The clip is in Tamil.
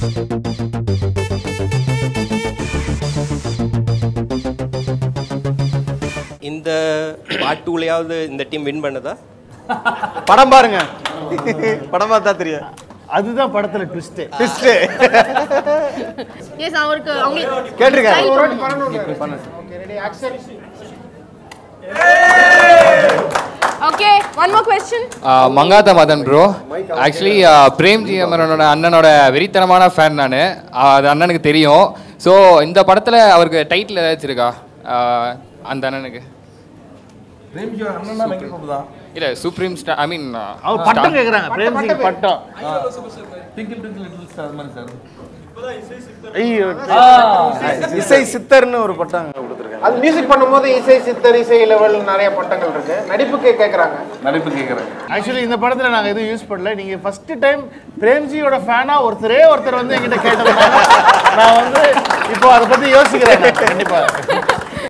இந்த பார்ட் டூலையாவது இந்த டீம் வின் பண்ணதா படம் பாருங்க படம் பார்த்தா தெரியும் அதுதான் படத்துல ட்விஸ்ட் ட்விஸ்ட் எஸ் அவருக்கு அவங்களுக்கு கேட்டிருக்காரு okay one more question Mankatha Madhan bro actually Premji அமரனோட அண்ணனோட வெறித்தனமான ஃபேன் நான் அது அண்ணனுக்கு தெரியும் ஸோ இந்த படத்தில் அவருக்கு டைட்டில் ஏதாச்சும் இருக்கா ஆஹ் அந்த அண்ணனுக்கு இல்லை சுப்ரீம் ஸ்டார் ஐ மீன் அவர் பட்டம் கேக்குறாங்க பிரேம் சிங் பட்டம் ஐயோ இசை சித்தர்னு ஒரு பட்டம் கொடுத்துருக்காங்க அது மியூசிக் பண்ணும்போது இசை சித்தர் இசை லெவல் நிறைய பட்டங்கள் இருக்கு நடிப்புக்கு கேட்குறாங்க நடிப்பு கேட்குறேன் ஆக்சுவலி இந்த படத்துல நாங்க எதுவும் யூஸ் பண்ணல நீங்க ஃபர்ஸ்ட் டைம் பிரேம்ஜியோட ஃபேனா ஒருத்தரே ஒருத்தர் வந்து என்கிட்ட கேட்டதுனால நான் வந்து இப்போ அதை பத்தி யோசிக்கிறேன் நான் கண்டிப்பா